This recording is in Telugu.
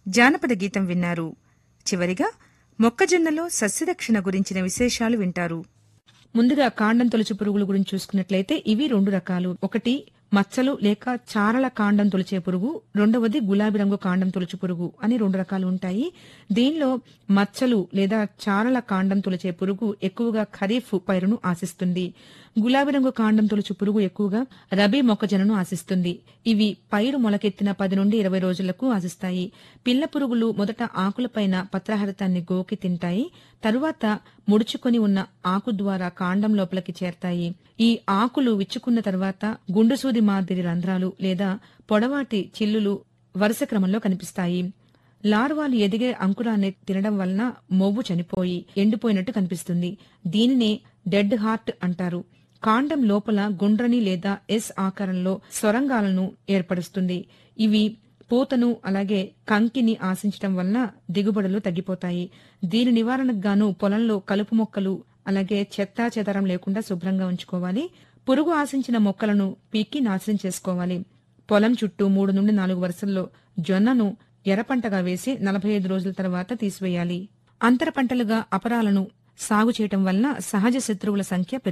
జానపద గీతం విన్నారు చివరిగా మొక్కజొన్నలో సస్యరక్షణ గురించిన విశేషాలు వింటారు ముందుగా కాండం తొలచు పురుగుల గురించి చూసుకున్నట్లయితే ఇవి రెండు రకాలు ఒకటి మచ్చలు లేక చారల కాండం తొలిచే పురుగు రెండవది గులాబీ రంగు కాండం తొలచు పురుగు అని రెండు రకాలు ఉంటాయి దీనిలో మచ్చలు లేదా చారల కాండం తొలిచే పురుగు ఎక్కువగా ఖరీఫ్ పైరును ఆశిస్తుంది గులాబీ రంగు కాండం తొలుచు పురుగు ఎక్కువగా రబీ మొక్కజొన్నను ఆశిస్తుంది ఇవి పైరు మొలకెత్తిన పది నుండి ఇరవై రోజులకు ఆశిస్తాయి పిల్ల పురుగులు మొదట ఆకులపైన పత్రహరితాన్ని గోకి తింటాయి తరువాత ముడుచుకొని ఉన్న ఆకు ద్వారా కాండం లోపలికి చేరతాయి ఈ ఆకులు విచ్చుకున్న తర్వాత గుండుసూది మాదిరి రంధ్రాలు లేదా పొడవాటి చిల్లులు వరుస క్రమంలో కనిపిస్తాయి లార్వాలు ఎదిగే అంకురాన్ని తినడం వలన మొవ్వు చనిపోయి ఎండిపోయినట్టు కనిపిస్తుంది దీనినే డెడ్ హార్ట్ అంటారు కాండం లోపల గుండ్రని లేదా ఎస్ ఆకారంలో సొరంగాలను ఏర్పరుస్తుంది ఇవి పూతను అలాగే కంకిని ఆశించటం వలన దిగుబడులు తగ్గిపోతాయి దీని నివారణకు గాను పొలంలో కలుపు మొక్కలు అలాగే చెత్తా చెదరం లేకుండా శుభ్రంగా ఉంచుకోవాలి పురుగు ఆశించిన మొక్కలను పీక్కి నాశనం చేసుకోవాలి పొలం చుట్టూ మూడు నుండి నాలుగు వరుసల్లో జొన్నను ఎర్రపంటగా వేసి నలభై ఐదు రోజుల తర్వాత తీసివేయాలి అంతర పంటలుగా అపరాలను సాగు చేయటం వలన సహజ శత్రువుల సంఖ్య పెరుగుతుంది